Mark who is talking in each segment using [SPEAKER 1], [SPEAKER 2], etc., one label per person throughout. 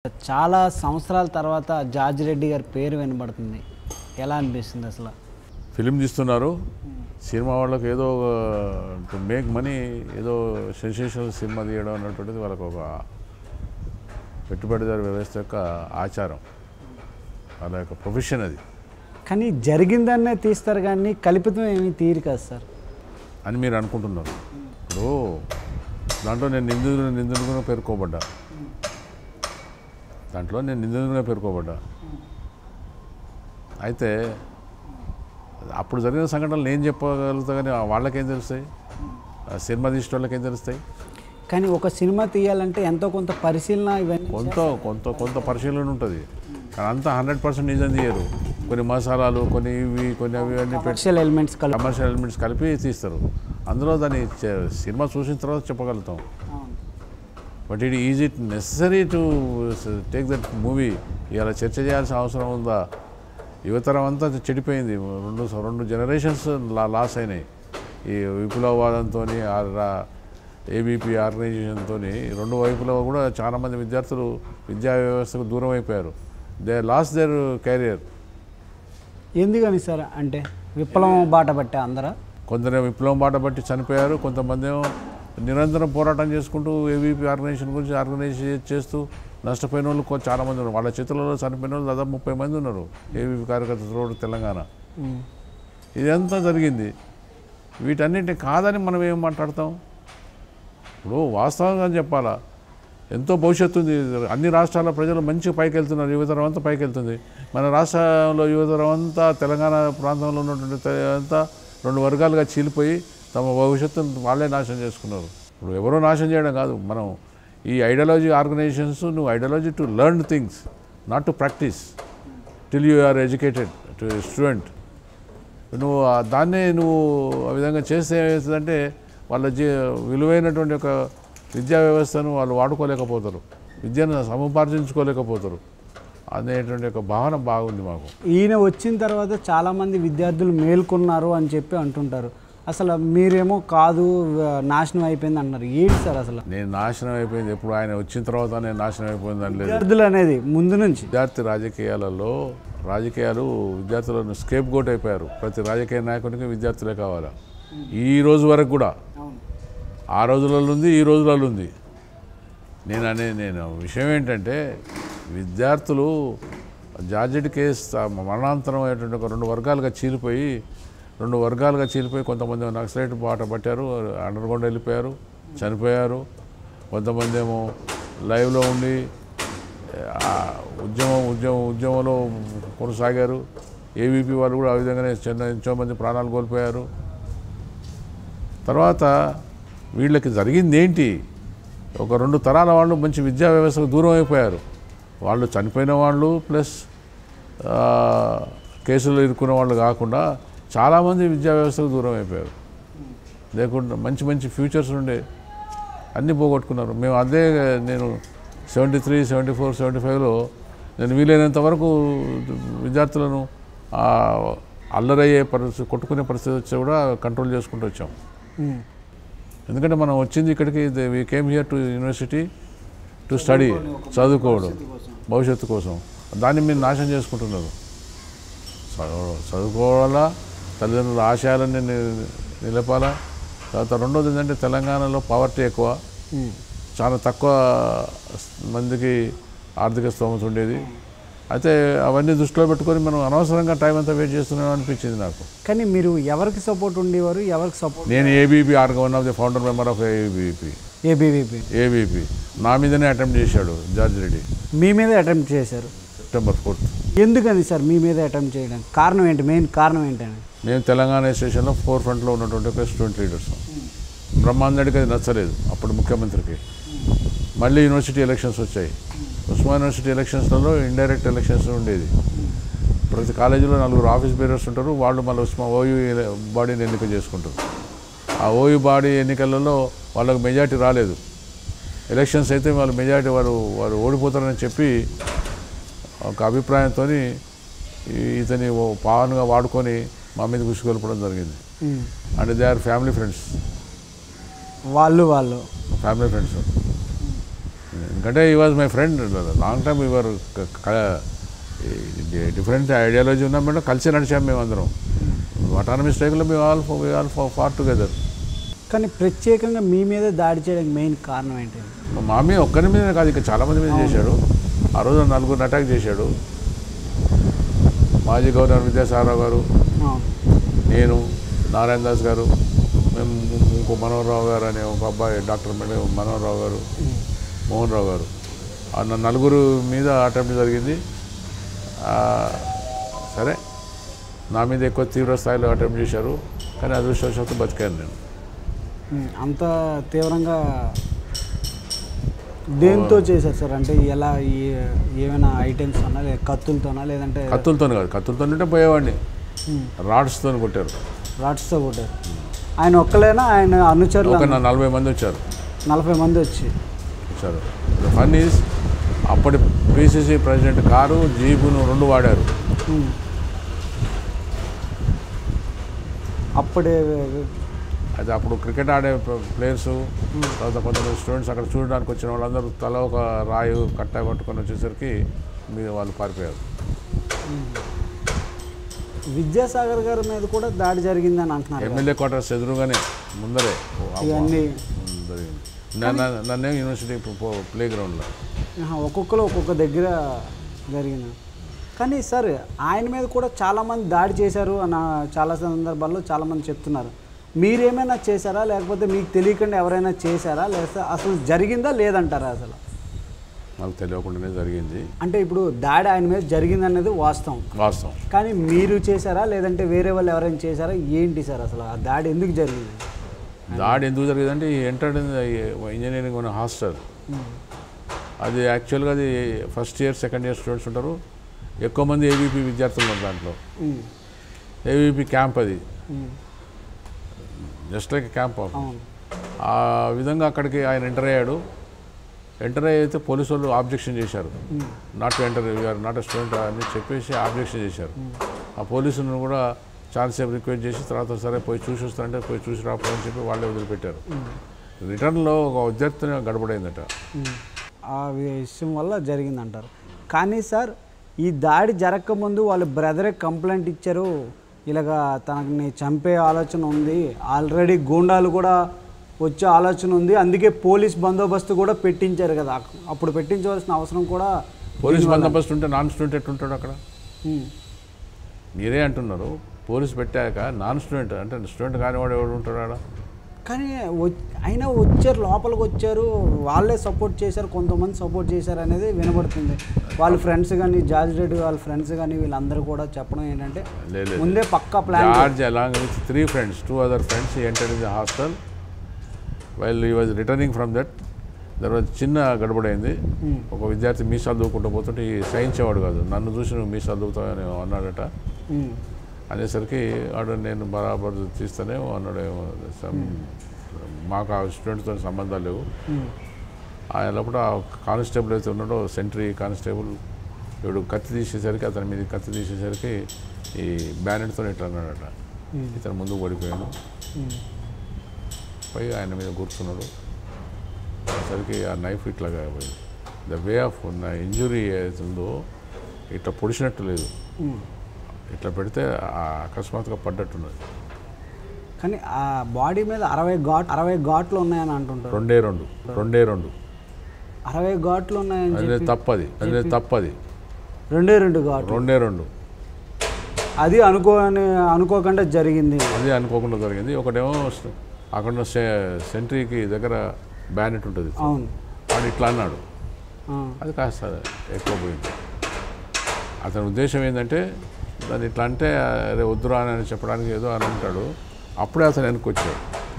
[SPEAKER 1] చాలా సంవత్సరాల తర్వాత జార్జ్ రెడ్డి గారి పేరు వినబడుతుంది ఎలా అనిపిస్తుంది అసలు
[SPEAKER 2] ఫిలిం తీస్తున్నారు సినిమా వాళ్ళకి ఏదో టు మేక్ మనీ ఏదో సెన్సేషనల్ సినిమా తీయడం అన్నటువంటిది వాళ్ళకు ఒక పెట్టుబడిదారు వ్యవస్థ యొక్క ఆచారం వాళ్ళ యొక్క ప్రొఫెషన్ అది
[SPEAKER 1] కానీ జరిగిందన్నే తీస్తారు కానీ కల్పితం ఏమీ తీరు కదా సార్
[SPEAKER 2] అని మీరు అనుకుంటున్నారు ఇప్పుడు దాంట్లో నేను నిందితుడు నిందితుడుగా పేర్కోబడ్డా దాంట్లో నేను నిందితుడిగా పేర్కోబడ్డా అయితే అప్పుడు జరిగిన సంఘటనలు నేను చెప్పగలుగుతా కానీ వాళ్ళకేం తెలుస్తాయి ఆ సినిమా తీసిన వాళ్ళకేం తెలుస్తాయి
[SPEAKER 1] కానీ ఒక సినిమా తీయాలంటే ఎంతో కొంత పరిశీలన ఇవన్నీ
[SPEAKER 2] కొంత కొంత కొంత పరిశీలన ఉంటుంది కానీ అంతా హండ్రెడ్ పర్సెంట్ నిజం తీయరు కొన్ని మసాలాలు కొన్ని ఇవి కొన్ని అవి అన్నీ పెట్టి
[SPEAKER 1] కమర్షియల్ ఎలిమెంట్స్ కలిపి
[SPEAKER 2] కమర్షియల్ ఎలిమెంట్స్ కలిపి తీస్తారు అందులో దాన్ని చే- సినిమా చూసిన తర్వాత చెప్పగలుగుతాం but it is it necessary to take that movie ఇలా చర్చ చేయాల్సిన అవసరం ఉందా యువతరం అంతా చెడిపోయింది రెండు రెండు జనరేషన్స్ లాస్ అయినాయి ఈ విప్లవవాదంతో ఏబీపీ ఆర్గనైజేషన్తో రెండు వైపులో కూడా చాలామంది విద్యార్థులు విద్యా వ్యవస్థకు దూరం అయిపోయారు దే లాస్ దేర్ కెరియర్
[SPEAKER 1] ఎందుకని సార్ అంటే విప్లవం బాట పట్టే అందరా
[SPEAKER 2] కొందరు విప్లవం బాట బట్టి చనిపోయారు కొంతమంది ఏమో నిరంతరం పోరాటం చేసుకుంటూ ఏవీపీ ఆర్గనైజేషన్ గురించి ఆర్గనైజ్ చేస్తూ నష్టపోయిన వాళ్ళు కొ- చాలా మంది ఉన్నారు వాళ్ళ చేతులలో చనిపోయిన వాళ్ళు దాదాపు ముప్పై మంది ఉన్నారు ఏవీపీ కార్యకర్తలు రోడ్డు తెలంగాణ ఇదంతా జరిగింది వీటన్నిటిని కాదని మనం ఏం మాట్లాడతాం ఇప్పుడు వాస్తవంగా చెప్పాలా ఎంతో భవిష్యత్తు ఉంది అన్ని రాష్ట్రాల ప్రజలు మంచిగా పైకి వెళ్తున్నారు యువతరం అంతా పైకి వెళ్తుంది మన రాష్ట్రంలో యువతరం అంతా తెలంగాణ ప్రాంతంలో ఉన్నటువంటి తె- అంతా రెండు వర్గాలుగా చీలిపోయి తమ భవిష్యత్తును వాళ్ళే నాశనం చేసుకున్నారు ఇప్పుడు ఎవరో నాశనం చేయడం కాదు మనం ఈ ఐడియాలజీ ఆర్గనైజేషన్స్ నువ్వు ideology to learn things not to practise till you are educated to student నువ్వు ఆ దాన్నే నువ్వు ఆ విధంగా చేస్తే ఏమవుతుందంటే వాళ్ళ జీ విలువైనటువంటి ఒక విద్యా వ్యవస్థను వాళ్ళు వాడుకోలేకపోతారు విద్యను సముపార్జించుకోలేకపోతారు అనేటువంటి ఒక భావన బాగుంది మాకు
[SPEAKER 1] ఈయన వచ్చిన తర్వాత చాలామంది విద్యార్థులు మేల్కొన్నారు అని చెప్పి అంటుంటారు అసలు మీరేమో కాదు వ- నాశనం అయిపోయింది అంటున్నారు ఏంటి సార్ అసలు
[SPEAKER 2] నేను నాశనం అయిపోయింది ఎప్పుడు ఆయన వచ్చిన తర్వాత నేను నాశనం అయిపోయిందని లేదు
[SPEAKER 1] విద్యార్థులు అనేది ముందు నుంచి
[SPEAKER 2] విద్యార్థి రాజకీయాలలో రాజకీయాలు విద్యార్థులను స్కేప్ గోట్ అయిపోయారు ప్రతి రాజకీయ నాయకునికి విద్యార్థులే కావాలా ఈ రోజు వరకు కూడా ఆ రోజులలో ఉంది ఈ రోజులలో ఉంది నేను అనే నేను విషయం ఏంటంటే విద్యార్థులు జార్జెట్ కేసు ఆ మరణాంతరం అయ్యేటువంటి ఒక రెండు వర్గాలుగా చీలిపోయి రెండు వర్గాలుగా చీలిపోయి కొంతమంది నక్సలైట్ బాట పట్టారు అండర్ గ్రౌండ్ వెళ్ళిపోయారు చనిపోయారు కొంతమంది ఏమో లైవ్లో ఉండి ఆ ఉద్యమం ఉద్యమం ఉద్యమంలో కొనసాగారు ఏవీపీ వాళ్ళు కూడా ఆ విధంగానే చిన్న ఎంతో మంది ప్రాణాలు కోల్పోయారు తర్వాత వీళ్ళకి జరిగింది ఏంటి ఒక రెండు తరాల వాళ్ళు మంచి విద్యా వ్యవస్థకు దూరం అయిపోయారు వాళ్ళు చనిపోయిన వాళ్ళు ప్లస్ ఆ, కేసులు ఇరుక్కున్న వాళ్ళు కాకుండా చాలామంది విద్యా వ్యవస్థకు దూరం అయిపోయారు లేకుండా మంచి మంచి ఫ్యూచర్స్ ఉండే అన్నీ పోగొట్టుకున్నారు మేము అదే నేను seventy three seventy four seventy ఫైవ్లో నేను వీలైనంత వరకు విద్యార్థులను ఆ, అల్లరయ్యే పరిస్థితి కొట్టుకునే పరిస్థితి వచ్చి కూడా కంట్రోల్ చేసుకుంటూ వచ్చాం
[SPEAKER 1] ఉమ్.
[SPEAKER 2] ఎందుకంటే మనం వచ్చింది ఇక్కడికి we came here to university to study చదువుకోవడం భవిష్యత్తు కోసం దాన్ని మీరు నాశనం చేసుకుంటున్నారు చదువు- చదువుకోవాలా తల్లిదండ్రుల ఆశయాలన్నీ ని- నిలపాలా తర్వాత రెండోది ఏంటంటే తెలంగాణలో పవర్టీ ఎక్కువ
[SPEAKER 1] ఉమ్.
[SPEAKER 2] చాలా తక్కువ మందికి ఆర్థిక స్తోమత ఉండేది అయితే అవన్నీ దృష్టిలో పెట్టుకొని మనం అనవసరంగా టైం అంతా వెయిట్ చేస్తున్నాం అనిపించింది నాకు
[SPEAKER 1] కానీ మీరు ఎవరికి సపోర్ట్ ఉండేవారు ఎవరికి సపోర్ట్
[SPEAKER 2] నేను ఏబీపీ ఆర్గ one of the founder member of ABP
[SPEAKER 1] ABVP
[SPEAKER 2] ABP నా మీదనే అటెంప్ట్ చేశాడు జార్జ్ రెడ్డి
[SPEAKER 1] మీ మీద అటెంప్ట్ చేశారు
[SPEAKER 2] సెప్టెంబర్ ఫోర్త్
[SPEAKER 1] ఎందుకని సార్ మీ మీద అటెంప్ట్ చేయడం కారణం ఏంటి మెయిన్ కారణం ఏంటని
[SPEAKER 2] నేను తెలంగాణ స్టేషన్లో ఫోర్ ఫ్రంట్లో ఉన్నటువంటి ఒక స్టూడెంట్ లీడర్స్ బ్రహ్మాందడికి అది నచ్చలేదు అప్పుడు ముఖ్యమంత్రికి మళ్ళీ యూనివర్సిటీ ఎలక్షన్స్ వచ్చాయి ఉస్మా యూనివర్సిటీ ఎలక్షన్స్లలో ఇండైరెక్ట్ ఎలక్షన్స్ ఉండేది ప్రతి కాలేజీలో నలుగురు ఆఫీస్ బేరర్స్ ఉంటారు వాళ్ళు మళ్ళీ ఉస్మా ఓయూ బాడీని ఎన్నిక చేసుకుంటారు ఆ ఓయూ బాడీ ఎన్నికలలో వాళ్ళకి మెజార్టీ రాలేదు ఎలక్షన్స్ అయితే వాళ్ళు మెజార్టీ వారు వారు ఓడిపోతారని చెప్పి ఒక అభిప్రాయంతో ఇతని ఓ పావన్గా వాడుకొని మా మీద గుసుకొల్పడం జరిగింది
[SPEAKER 1] ఉమ్.
[SPEAKER 2] అంటే దే ఆర్ ఫ్యామిలీ ఫ్రెండ్స్
[SPEAKER 1] వాళ్ళు వాళ్ళు
[SPEAKER 2] ఫ్యామిలీ ఫ్రెండ్స్ ఎందుకంటే he was my friend long time ever different ideology ఉన్నాం మేడం కలిసి నడిచాం మేము అందరం అటానమీ స్ట్రైక్లో మేము all we all for together
[SPEAKER 1] కానీ ప్రత్యేకంగా మీ మీద దాడి చేయడానికి మెయిన్ కారణం ఏంటి
[SPEAKER 2] మా మామీ ఒక్కరి మీద కాదు ఇంకా చాలా మంది మీద చేశాడు ఆ రోజు నలుగురిని అటాక్ చేశాడు మాజీ గవర్నర్ విద్యాసాగరరావు గారు
[SPEAKER 1] అవును
[SPEAKER 2] నేను నారాయణ దాస్ గారు మేము ఇంకో మనోహర్ రావు గారు అనే ఒక అబ్బాయి డాక్టర్ మేడం మనోహర్ రావు గారు మోహన్ రావు గారు ఆ న- నలుగురు మీద అటెంప్ట్ జరిగింది ఆ, సరే నా మీద ఎక్కువ తీవ్ర స్థాయిలో అటెంప్ట్ చేశారు కానీ అదృష్టవశాత్తు బతికాను నేను
[SPEAKER 1] ఉమ్, అంత తీవ్రంగా దేంతో చేశారు సార్ అంటే ఎలా ఈ- ఏమైనా ఐటమ్స్ అన్నా లేదా కత్తులతోనా లేదంటే
[SPEAKER 2] కత్తులతో కాదు కత్తులతో ఉంటే పోయేవాడిని రాడ్స్తో కొట్టారు
[SPEAKER 1] రాడ్స్తో కొట్టారు ఆయన ఒక్కలేనా ఆయన అనుచరులు
[SPEAKER 2] ఒక నా నలభై మంది వచ్చారు
[SPEAKER 1] నలభై మంది వచ్చి
[SPEAKER 2] వచ్చారు ద ఫన్ ఈజ్ అప్పటి పిసిసి ప్రెసిడెంట్ కారు జీపును రెండు వాడారు
[SPEAKER 1] ఉమ్. అప్పుడే
[SPEAKER 2] అది అప్పుడు క్రికెట్ ఆడే ప్లేయర్స్ తర్వాత కొంతమంది స్టూడెంట్స్ అక్కడ చూడడానికి వచ్చిన వాళ్ళందరూ తల ఒక రాయి కట్ట కొట్టుకొని వచ్చేసరికి మీద వాళ్ళు పారిపోయారు
[SPEAKER 1] విద్యాసాగర్ గారి మీద కూడా దాడి జరిగిందని అంటున్నారు కదా.
[SPEAKER 2] ఎమ్మెల్యే క్వార్టర్స్ ఎదురుగానే ముందరే ఓ అబ్బా.
[SPEAKER 1] ఇవన్నీ
[SPEAKER 2] ఉమ్, జరిగింది నన్ను నన్నే యూనివర్సిటీ ప్లే గ్రౌండ్లో
[SPEAKER 1] ఆహా, ఒక్కొక్కరు ఒక్కొక్క దగ్గర జరిగింది కానీ సార్ ఆయన మీద కూడా చాలామంది దాడి చేశారు అన్న చాలా సందర్భాల్లో చాలామంది చెప్తున్నారు మీరేమైనా చేశారా లేకపోతే మీకు తెలియకుండా ఎవరైనా చేశారా లేకపోతే అసలు జరిగిందా లేదంటారా అసలు
[SPEAKER 2] నాకు తెలియకుండానే జరిగింది
[SPEAKER 1] అంటే ఇప్పుడు దాడి ఆయన మీద జరిగింది అనేది వాస్తవం
[SPEAKER 2] వాస్తవం
[SPEAKER 1] కానీ మీరు చేశారా లేదంటే వేరే వాళ్ళు ఎవరైనా చేశారా ఏంటి సార్ అసలు ఆ దాడి ఎందుకు జరిగింది
[SPEAKER 2] దాడి ఎందుకు జరిగిందంటే ఈ ఎంటర్డ్ ఇంజనీరింగ్ ఉన్న హాస్టల్ అది యాక్చువల్గా అది first year second year students ఉంటారు ఎక్కువ మంది ఏబీపీ విద్యార్థులు ఉన్నారు దాంట్లో
[SPEAKER 1] ఉమ్,
[SPEAKER 2] ఏబీపీ క్యాంప్ అది
[SPEAKER 1] ఉమ్,
[SPEAKER 2] జస్ట్ లైక్ క్యాంప్
[SPEAKER 1] అవును
[SPEAKER 2] ఆ విధంగా అక్కడికి ఆయన ఎంటర్ అయ్యాడు ఎంటర్ అయితే పోలీసు వాళ్ళు ఆబ్జెక్షన్ చేశారు
[SPEAKER 1] um,
[SPEAKER 2] not enter you are not student అని చెప్పేసి ఆబ్జెక్షన్ చేశారు ఆ పోలీసులను కూడా చాలాసేపు రిక్వెస్ట్ చేసి తర్వాత సరే పోయి చూసి వస్తారంటే పోయి చూసి రాకపోని చెప్పి వాళ్ళే వదిలిపెట్టారు రిటర్న్లో ఒక విద్యార్థిని గడపడైందట
[SPEAKER 1] ఉమ్. ఆ విషయం వల్ల జరిగిందంటారు కానీ సార్ ఈ దాడి జరగకముందు వాళ్ళ బ్రదరే కంప్లైంట్ ఇచ్చారు ఇలాగా తనని చంపే ఆలోచన ఉంది ఆల్రెడీ గూండాలు కూడా వచ్చే ఆలోచన ఉంది అందుకే పోలీస్ బందోబస్తు కూడా పెట్టించారు కదా అప్పుడు పెట్టించవలసిన అవసరం కూడా
[SPEAKER 2] పోలీస్ బందోబస్తు ఉంటే నాన్ స్టూడెంట్ ఎట్లుంటాడు అక్కడ
[SPEAKER 1] ఉమ్.
[SPEAKER 2] మీరే అంటున్నారు పోలీస్ పెట్టాక నాన్ స్టూడెంట్ అంటే స్టూడెంట్ కానివాడు ఎవడు ఉంటాడు ఆడ
[SPEAKER 1] కానీ వ- అయినా వచ్చారు లోపలికి వచ్చారు వాళ్ళే సపోర్ట్ చేశారు కొంతమంది సపోర్ట్ చేశారు అనేది వినబడుతుంది వాళ్ళ ఫ్రెండ్స్ కానీ జార్జ్ రెడ్డి వాళ్ళ ఫ్రెండ్స్ కానీ వీళ్ళందరూ కూడా చెప్పడం ఏంటంటే
[SPEAKER 2] లేదు, లేదు.
[SPEAKER 1] ముందే పక్కా plan
[SPEAKER 2] George along with three friends two other friends enter in the hostel while he was returning from that తర్వాత చిన్న గడబడైంది
[SPEAKER 1] Hmm.
[SPEAKER 2] ఒక విద్యార్థి మీసాలు దూకుంటూ పోతుంటే ఈ సహించేవాడు కాదు నన్ను చూసి నువ్వు మీసాలు దూకుతావని అన్నాడట
[SPEAKER 1] ఉమ్,
[SPEAKER 2] అనేసరికి వాడు నేను బరాబర్ తీస్తానే అన్నాడు ఏమో some- మాకు ఆ స్టూడెంట్తో సంబంధాలు లేవు
[SPEAKER 1] ఉమ్,
[SPEAKER 2] ఆయన లోపల ఆ కానిస్టేబుల్ అయితే ఉన్నాడో సెంట్రీ కానిస్టేబుల్ ఇప్పుడు కత్తి తీసేసరికి అతని మీద కత్తి తీసేసరికి ఈ బ్యానెట్తో ఇట్లా అన్నాడట
[SPEAKER 1] ఉమ్,
[SPEAKER 2] ఇతను ముందుకు పడిపోయాను
[SPEAKER 1] ఉమ్,
[SPEAKER 2] పోయి ఆయన మీద కూర్చున్నాడు సరికి ఆ నైఫ్ ఇట్లాగా పోయింది ద వే ఆఫ్ నా ఇంజురీ ఏదైతుందో ఇట్లా పొడిచినట్టు లేదు
[SPEAKER 1] ఉమ్.
[SPEAKER 2] ఇట్లా పెడితే ఆ అకస్మాత్తుగా పడ్డట్టున్నది
[SPEAKER 1] కానీ ఆ బాడీ మీద అరవై ఘాట్ అరవై ఘాట్లు ఉన్నాయని అంటుంటారు
[SPEAKER 2] రెండే రెండు రెండే రెండు
[SPEAKER 1] అరవై ఘాట్లు ఉన్నాయని
[SPEAKER 2] అదే
[SPEAKER 1] చెప్పి
[SPEAKER 2] తప్పది అదే తప్పది
[SPEAKER 1] రెండే రెండు ఘాట్లు
[SPEAKER 2] రెండే రెండు
[SPEAKER 1] అది అనుకోని అనుకోకుండా జరిగింది
[SPEAKER 2] అది అనుకోకుండా జరిగింది ఒకటేమో స- అక్కడ ఉన్న సె- సెంట్రీకి దగ్గర బ్యానెట్ ఉంటుంది
[SPEAKER 1] అవును
[SPEAKER 2] వాడు ఇట్లా అన్నాడు
[SPEAKER 1] ఆ,
[SPEAKER 2] అది కాస్త ఎక్కువ పోయింది అతని ఉద్దేశం ఏంటంటే దాన్ని ఇట్లా అంటే అరే వద్దురా అని చెప్పడానికి ఏదో అని అంటాడు అప్పుడే అతను వెనక్కి వచ్చాడు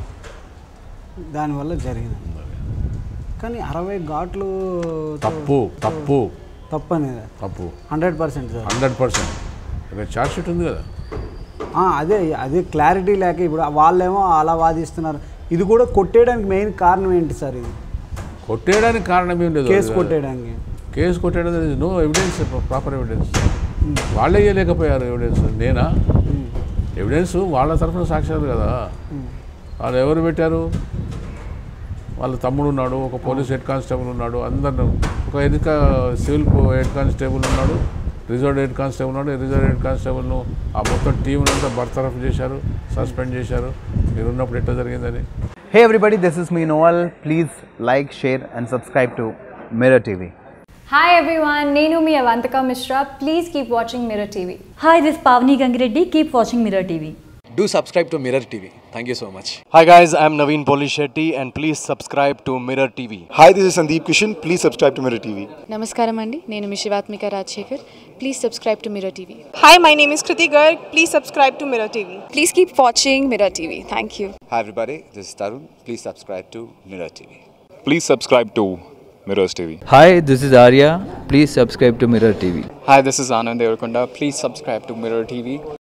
[SPEAKER 1] దానివల్ల జరిగింది కానీ అరవై ఘాట్లు
[SPEAKER 2] తప్పు తప్పు
[SPEAKER 1] తప్పు అనేది
[SPEAKER 2] తప్పు
[SPEAKER 1] hundred percent sir
[SPEAKER 2] hundred percent ఇక్కడ ఛార్జ్ షీట్ ఉంది కదా
[SPEAKER 1] ఆ, అదే అదే క్లారిటీ లేక ఇప్పుడు వాళ్ళేమో అలా వాదిస్తున్నారు ఇది కూడా కొట్టేయడానికి మెయిన్ కారణం ఏంటి సార్ ఇది
[SPEAKER 2] కొట్టేయడానికి కారణం ఏం లేదు
[SPEAKER 1] కేసు కొట్టేయడానికి
[SPEAKER 2] కేసు కొట్టేయడం నో ఎవిడెన్స్ ప్రాపర్ ఎవిడెన్స్ వాళ్ళే ఇవ్వలేకపోయారు ఎవిడెన్స్ నేనా
[SPEAKER 1] ఉమ్,
[SPEAKER 2] ఎవిడెన్స్ వాళ్ళ తరఫున సాక్ష్యాలు కదా
[SPEAKER 1] ఉమ్,
[SPEAKER 2] వాళ్ళు ఎవరు పెట్టారు వాళ్ళ తమ్ముడు ఉన్నాడు ఒక పోలీస్ హెడ్ కానిస్టేబుల్ ఉన్నాడు అందరు ఒక ఎన్నిక సివిల్ పో- హెడ్ కానిస్టేబుల్ ఉన్నాడు రిజర్వ్ హెడ్ కానిస్టేబుల్ ఉన్నాడు రిజర్వ్ హెడ్ కానిస్టేబుల్ను ఆ మొత్తం టీం అంతా బర్తరఫ్ చేశారు సస్పెండ్ చేశారు మీరు ఉన్నప్పుడు ఎట్లా జరిగిందని
[SPEAKER 3] Hey everybody, this is me Noel. Please like, share, and subscribe to Mirror TV.
[SPEAKER 4] Hi everyone, Nenu mi Avantika Mishra. Please keep watching Mirror TV.
[SPEAKER 5] Hi, this is Pavni Gangireddy. Keep watching Mirror TV.
[SPEAKER 6] Do subscribe to Mirror TV. Thank you so much.
[SPEAKER 7] Hi guys, I'm Naveen Polishetty and please subscribe to Mirror TV.
[SPEAKER 8] Hi, this is Sandeep Kishan. Please subscribe to Mirror TV.
[SPEAKER 9] నమస్కారం అండి నేను మీ Shivathmika Rajasekhar please subscribe to mirror TV
[SPEAKER 10] Hi, my name is Kriti Garg. Please subscribe to Mirror TV.
[SPEAKER 9] Please keep watching Mirror TV thank you
[SPEAKER 11] Hi everybody, this is Tarun. Please subscribe to Mirror TV.
[SPEAKER 8] Please subscribe to Mirrors TV.
[SPEAKER 12] Hi, this is Arya. Please subscribe to Mirror TV.
[SPEAKER 7] Hi, this is Anand Devarkonda. Please subscribe to Mirror TV.